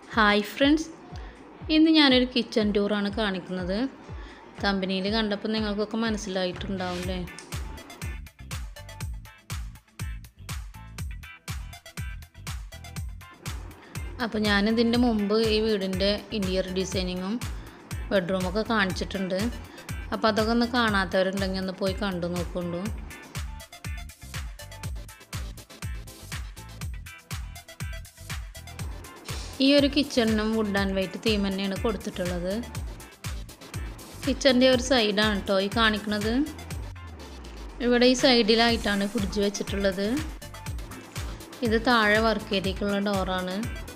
hi friends ഇന്ന് ഞാനൊരു kitchen ടൂറാണ് കാണിക്കുന്നത് കമ്പനിയിൽ കണ്ടപ്പോൾ നിങ്ങൾക്കൊക്കെ മനസ്സിലായിട്ടുണ്ടാവും അല്ലേ അപ്പോൾ ഞാനിതിൻ്റെ മുമ്പ് ഈ വീടിൻ്റെ ഇൻറ്റീരിയർ ഡിസൈനിങ്ങും ബെഡ്റൂമൊക്കെ കാണിച്ചിട്ടുണ്ട് അപ്പോൾ അതൊക്കെ ഒന്ന് കാണാത്തവരുണ്ടെങ്കിൽ ഒന്ന് പോയി കണ്ടു നോക്കുള്ളൂ ഈ ഒരു കിച്ചണിനും വുഡ് ആൻഡ് വൈറ്റ് തീം തന്നെയാണ് കൊടുത്തിട്ടുള്ളത് കിച്ചൻ്റെ ഒരു സൈഡാണ് കേട്ടോ ഈ കാണിക്കുന്നത് ഇവിടെ ഈ സൈഡിലായിട്ടാണ് ഫ്രിഡ്ജ് വെച്ചിട്ടുള്ളത് ഇത് താഴെ വർക്ക് ഏരിയക്കുള്ള ഡോറാണ്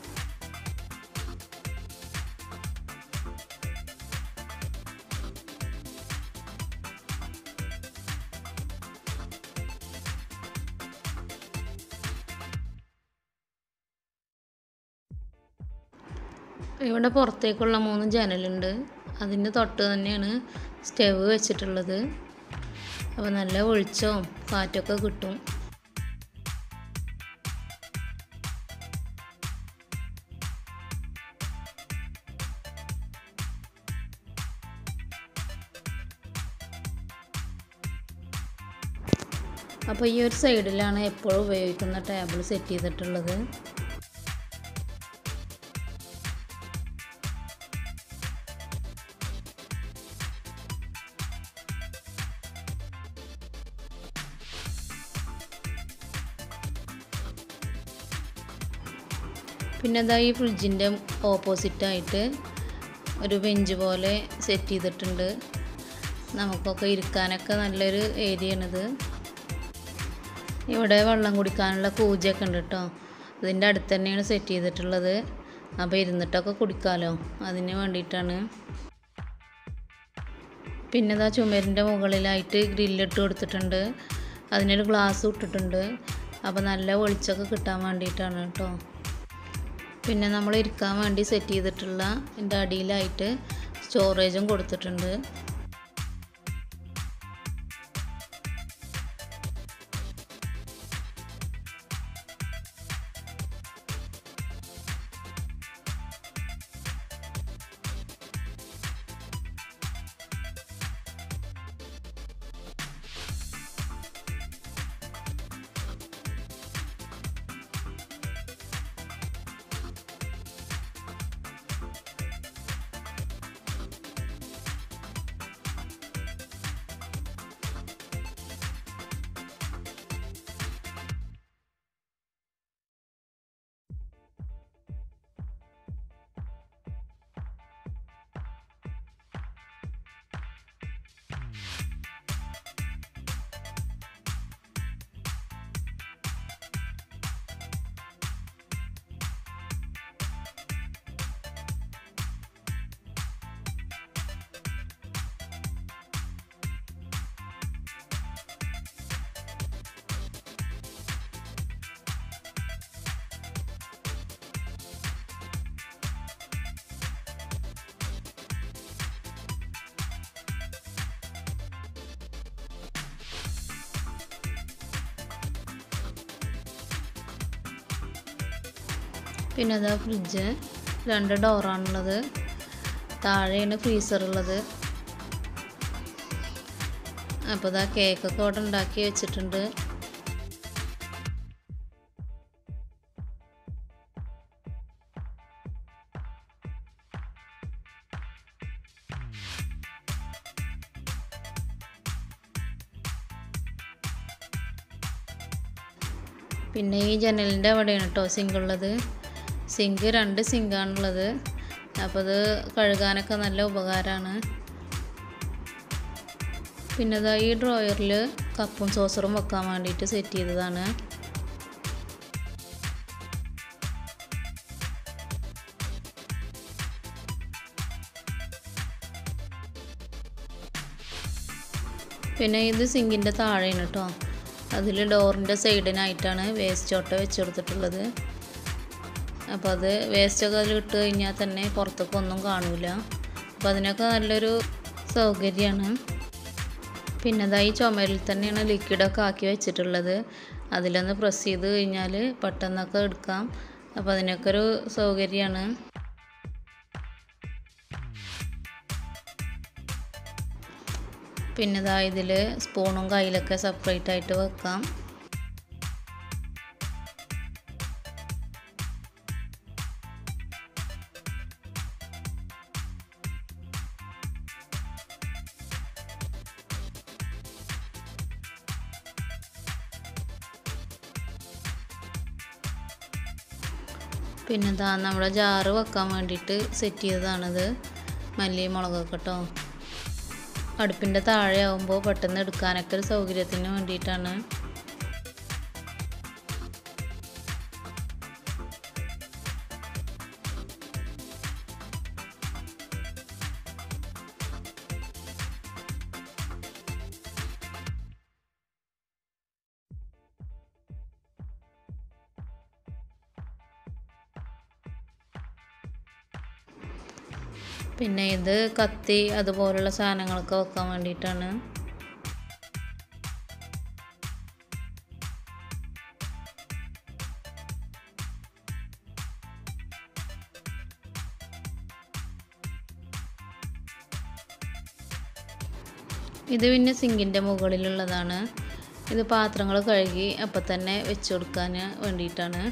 ഇവിടെ പുറത്തേക്കുള്ള മൂന്ന് ജനലുണ്ട് അതിൻ്റെ തൊട്ട് തന്നെയാണ് സ്റ്റവ് വെച്ചിട്ടുള്ളത് അപ്പോൾ നല്ല വെളിച്ചവും കാറ്റൊക്കെ കിട്ടും അപ്പോൾ ഈ ഒരു സൈഡിലാണ് എപ്പോഴും ഉപയോഗിക്കുന്ന ടേബിൾ സെറ്റ് ചെയ്തിട്ടുള്ളത് പിന്നെ അതാ ഈ ഫ്രിഡ്ജിൻ്റെ ഓപ്പോസിറ്റായിട്ട് ഒരു ബെഞ്ച് പോലെ സെറ്റ് ചെയ്തിട്ടുണ്ട് നമുക്കൊക്കെ ഇരിക്കാനൊക്കെ നല്ലൊരു ഏരിയ ആണിത് ഇവിടെ വെള്ളം കുടിക്കാനുള്ള കൂജയൊക്കെ ഉണ്ട് കേട്ടോ ഇതിൻ്റെ അടുത്ത് തന്നെയാണ് സെറ്റ് ചെയ്തിട്ടുള്ളത് അപ്പോൾ ഇരുന്നിട്ടൊക്കെ കുടിക്കാമല്ലോ അതിന് വേണ്ടിയിട്ടാണ് പിന്നെ ഇതാ ചുമരിൻ്റെ മുകളിലായിട്ട് ഗ്രില്ലിട്ട് കൊടുത്തിട്ടുണ്ട് അതിനൊരു ഗ്ലാസ് ഇട്ടിട്ടുണ്ട് അപ്പോൾ നല്ല വെളിച്ചമൊക്കെ കിട്ടാൻ വേണ്ടിയിട്ടാണ് കേട്ടോ പിന്നെ നമ്മൾ ഇരിക്കാൻ വേണ്ടി സെറ്റ് ചെയ്തിട്ടുള്ള ഇതിൻ്റെ അടിയിലായിട്ട് സ്റ്റോറേജും കൊടുത്തിട്ടുണ്ട് പിന്നെ അതാ ഫ്രിഡ്ജ് രണ്ട് ഡോറാണുള്ളത് താഴെയാണ് ഫ്രീസർ ഉള്ളത് അപ്പോൾ ഇതാ കേക്കൊക്കെ അവിടെ ഉണ്ടാക്കി വെച്ചിട്ടുണ്ട് പിന്നെ ഈ ജനലിൻ്റെ അവിടെയാണ് കേട്ടോ സിങ്ക് ഉള്ളത് സിങ്ക് രണ്ട് സിങ്കാണുള്ളത് അപ്പോൾ അത് കഴുകാനൊക്കെ നല്ല ഉപകാരമാണ് പിന്നെ ഇതാ ഈ ഡ്രോയറിൽ കപ്പും സോസറും വെക്കാൻ വേണ്ടിയിട്ട് സെറ്റ് ചെയ്തതാണ് പിന്നെ ഇത് സിങ്കിൻ്റെ താഴെയാണ് കേട്ടോ അതിൽ ഡോറിൻ്റെ സൈഡിനായിട്ടാണ് വേസ്റ്റ് ഓട്ട വെച്ച് കൊടുത്തിട്ടുള്ളത് അപ്പോൾ അത് വേസ്റ്റൊക്കെ അതിൽ ഇട്ട് കഴിഞ്ഞാൽ തന്നെ പുറത്തൊക്കെ ഒന്നും കാണില്ല അപ്പോൾ അതിനൊക്കെ നല്ലൊരു സൗകര്യമാണ് പിന്നെ അതായി ചുമരിൽ തന്നെയാണ് ലിക്വിഡൊക്കെ ആക്കി വെച്ചിട്ടുള്ളത് അതിലൊന്ന് പ്രസ് ചെയ്ത് കഴിഞ്ഞാൽ പെട്ടെന്നൊക്കെ എടുക്കാം അപ്പോൾ അതിനൊക്കെ ഒരു സൗകര്യമാണ് പിന്നെ ഇതാ ഇതിൽ സ്പൂണും കയ്യിലൊക്കെ സെപ്പറേറ്റ് ആയിട്ട് വെക്കാം പിന്നെ ഇതാ നമ്മുടെ ജാറ് വെക്കാൻ വേണ്ടിയിട്ട് സെറ്റ് ചെയ്തതാണിത് മല്ലി മുളകൊക്കെ കേട്ടോ അടുപ്പിൻ്റെ താഴെ ആകുമ്പോൾ പെട്ടെന്ന് എടുക്കാനൊക്കെ ഒരു സൗകര്യത്തിന് വേണ്ടിയിട്ടാണ് പിന്നെ ഇത് കത്തി അതുപോലുള്ള സാധനങ്ങളൊക്കെ വെക്കാൻ വേണ്ടിയിട്ടാണ് ഇത് പിന്നെ സിങ്കിൻ്റെ മുകളിലുള്ളതാണ് ഇത് പാത്രങ്ങൾ കഴുകി അപ്പം തന്നെ വെച്ച് കൊടുക്കാൻ വേണ്ടിയിട്ടാണ്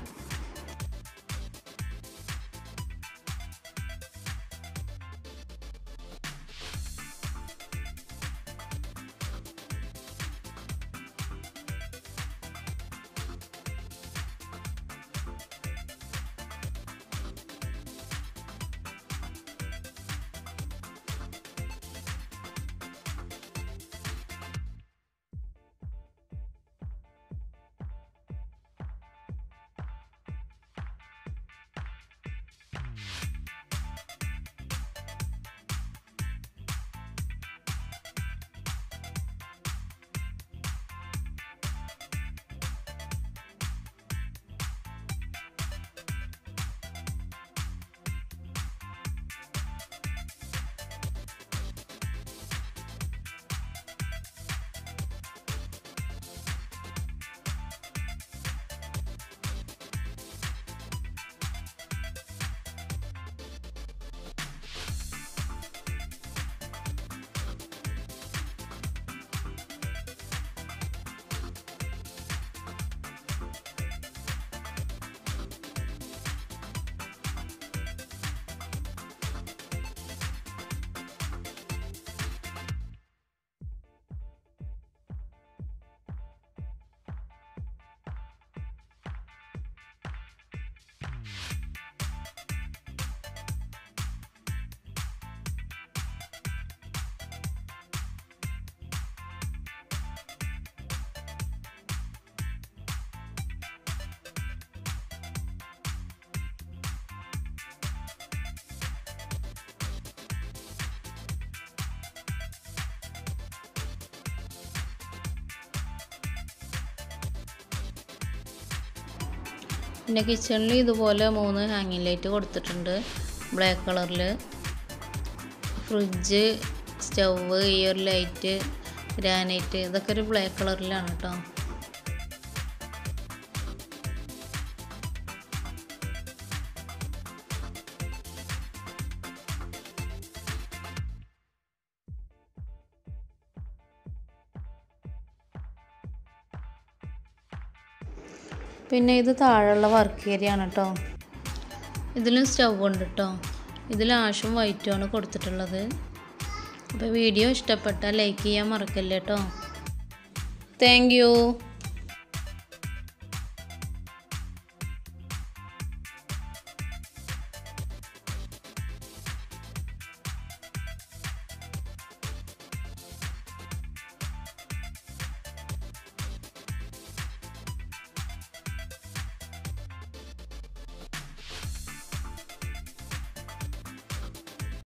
പിന്നെ കിച്ചണിൽ ഇതുപോലെ മൂന്ന് ഹാങ്ങിങ് ലൈറ്റ് കൊടുത്തിട്ടുണ്ട് ബ്ലാക്ക് കളറിൽ ഫ്രിഡ്ജ് സ്റ്റൗവ് ഈ ഒരു ലൈറ്റ് ഗ്രാനൈറ്റ് ഇതൊക്കെ ഒരു ബ്ലാക്ക് കളറിലാണ് കേട്ടോ പിന്നെ ഇത് താഴെയുള്ള വർക്ക് ഏരിയ ആണ് കേട്ടോ ഇതിലും സ്റ്റൗ ഉണ്ട് കേട്ടോ ഇതിൽ ആഷും വൈറ്റും ആണ് കൊടുത്തിട്ടുള്ളത് അപ്പോൾ വീഡിയോ ഇഷ്ടപ്പെട്ടാൽ ലൈക്ക് ചെയ്യാൻ മറക്കല്ലേ കേട്ടോ താങ്ക്